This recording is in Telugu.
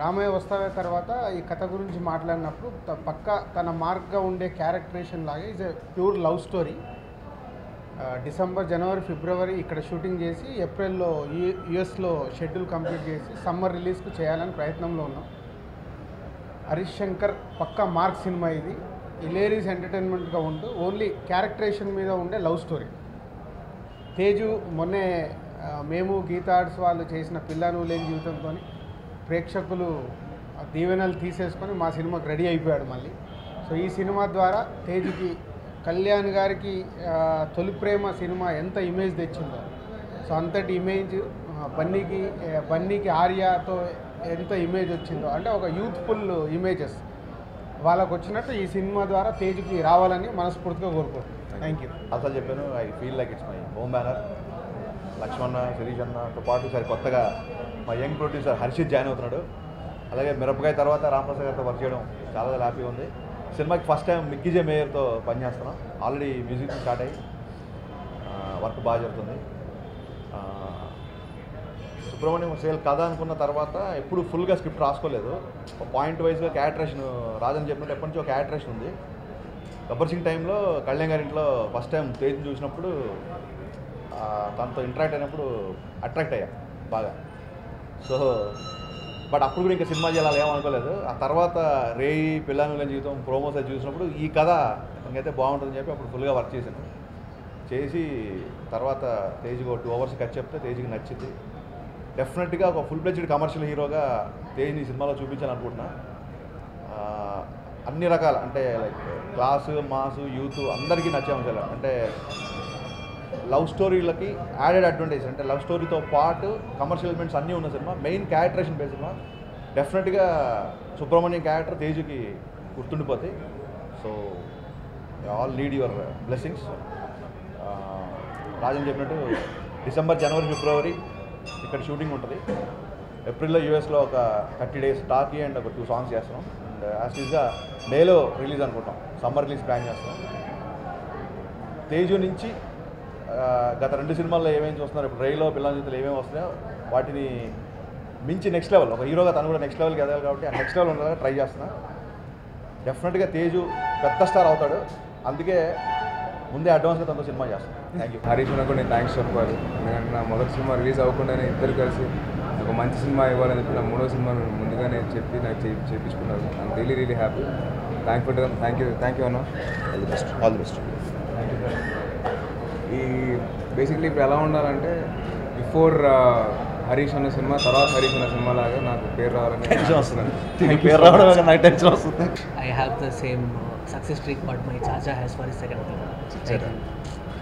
రామయ్య వస్తావే తర్వాత ఈ కథ గురించి మాట్లాడినప్పుడు త- పక్క తన మార్క్గా ఉండే క్యారెక్టరేషన్ లాగే is a pure love story December జనవరి ఫిబ్రవరి ఇక్కడ షూటింగ్ చేసి ఏప్రిల్లో యు యుఎస్లో షెడ్యూల్ కంప్లీట్ చేసి సమ్మర్ రిలీజ్కు చేయాలని ప్రయత్నంలో ఉన్నాం హరీష్ శంకర్ పక్క మార్క్ సినిమా ఇది ఇలేరీస్ ఎంటర్టైన్మెంట్గా ఉంటూ ఓన్లీ క్యారెక్టరేషన్ మీద ఉండే లవ్ స్టోరీ తేజు మొన్నే ఆ, మేము గీతా ఆర్ట్స్ వాళ్ళు చేసిన పిల్లను లేని జీవితంతో ప్రేక్షకులు ఆ దీవెనలు తీసేసుకొని మా సినిమాకి రెడీ అయిపోయాడు మళ్ళీ సో ఈ సినిమా ద్వారా తేజుకి కళ్యాణ్ గారికి ఆ, తొలి ప్రేమ సినిమా ఎంత ఇమేజ్ తెచ్చిందో సో అంతటి ఇమేజ్ ఆ, బన్నీకి ఆ, బన్నీకి ఆర్యాతో ఎంత ఇమేజ్ వచ్చిందో అంటే ఒక యూత్ఫుల్ ఇమేజెస్ వాళ్ళకు వచ్చినట్టు ఈ సినిమా ద్వారా తేజుకి రావాలని మనస్ఫూర్తిగా కోరుకుంటున్నాను థ్యాంక్ యూ అసలు చెప్పాను I feel like it's my home banner Lakshmana Shirish అన్నతో పాటు సరే కొత్తగా మా యంగ్ ప్రొడ్యూసర్ హర్షిత్ జాయిన్ అవుతున్నాడు అలాగే మిరపకాయ తర్వాత రామప్రసాద్ గారితో వర్క్ చేయడం చాలా చాలా హ్యాపీగా ఉంది సినిమాకి ఫస్ట్ టైం మిక్కీజే మేయర్తో పనిచేస్తున్నాం ఆల్రెడీ మ్యూజిక్ స్టార్ట్ అయ్యి వర్క్ బాగా జరుగుతుంది ఆ, సుబ్రహ్మణ్యం సేల్ కథ అనుకున్న తర్వాత ఎప్పుడు ఫుల్గా స్క్రిప్ట్ రాసుకోలేదు పాయింట్ వైజ్గా క్యారెక్టరేషన్ రాజని చెప్పినట్టు ఎప్పటి నుంచో క్యారెక్టరేషన్ ఉంది గబ్బర్ సింగ్ టైంలో కళ్యాణ్ గారి ఇంట్లో ఫస్ట్ టైం తేజ్ని చూసినప్పుడు ఆ, తనతో ఇంటరాక్ట్ అయినప్పుడు అట్రాక్ట్ అయ్యా బాగా సో బట్ అప్పుడు కూడా ఇంకా సినిమా చేయాలి ఏమనుకోలేదు ఆ తర్వాత రేయి పిల్లల జీవితం ప్రోమోస్ అది చూసినప్పుడు ఈ కథ ఇంకైతే బాగుంటుందని చెప్పి అప్పుడు ఫుల్గా వర్క్ చేశాను చేసి తర్వాత తేజ్కి ఒక టూ అవర్స్ కట్ చెప్తే తేజ్కి నచ్చింది డెఫినెట్గా ఒక ఫుల్ ప్లెజ్డ్ కమర్షియల్ హీరోగా తేజ్ని ఈ సినిమాలో చూపించాలనుకుంటున్నా ఆ, అన్ని రకాల అంటే లైక్ క్లాసు మాసు యూత్ అందరికీ నచ్చే అంశాలు అంటే లవ్ స్టోరీలకి యాడెడ్ అడ్వాంటేజ్ అంటే లవ్ స్టోరీతో పాటు కమర్షియల్ ఎలిమెంట్స్ అన్నీ ఉన్న cinema main characterization base cinema డెఫినెట్గా సుబ్రహ్మణ్యం క్యారెక్టర్ తేజుకి గుర్తుండిపోతాయి so all lead your blessings Rajan చెప్పినట్టు డిసెంబర్ జనవరి ఫిబ్రవరి ఇక్కడ షూటింగ్ ఉంటుంది ఏప్రిల్లో యూఎస్లో ఒక థర్టీ డేస్ టాకీ అండ్ ఒక టూ సాంగ్స్ చేస్తున్నాం అండ్ యాస్టీస్గా మేలో రిలీజ్ అనుకుంటాం సమ్మర్ రిలీజ్ ప్లాన్ చేస్తున్నాం తేజు నుంచి ఆ, గత రెండు సినిమాల్లో ఏమేమి చూస్తున్నారు ఇప్పుడు రైలో పిల్లల జీవితంలో ఏమేమి వస్తున్నాయో వాటిని మించి నెక్స్ట్ లెవెల్ ఒక హీరోగా తను కూడా నెక్స్ట్ లెవెల్కి ఎదగాలి కాబట్టి ఆ నెక్స్ట్ లెవెల్ ఉండేలా ట్రై చేస్తున్నా డెఫినెట్గా తేజు పెద్ద స్టార్ అవుతాడు అందుకే ముందే అడ్వాన్స్గా తనతో సినిమా చేస్తాను థ్యాంక్ యూ హరీష్ కూడా నేను థ్యాంక్స్ చెప్పాలి ఎందుకంటే నా మొదటి సినిమా రిలీజ్ అవ్వకుండానే ఇద్దరు కలిసి ఒక మంచి సినిమా ఇవ్వాలని చెప్పి నా మూడో సినిమా ముందుగానే చెప్పి నాకు చేయి- చేయించుకున్నారు I'm really really happy thank for thank you thank you అన్న all the best all the best ఈ బేసిక్లీ ఇప్పుడు ఎలా ఉండాలంటే బిఫోర్ హరీష్ అన్న సినిమా తర్వాత హరీష్ అన్న సినిమా లాగా నాకు పేరు రావాలని టెన్షన్ వస్తుంది పేరు రావడం నాకు టెన్షన్ వస్తుంది I have the same uh, success streak what my Chacha has for his second film. Chacha. Thank you.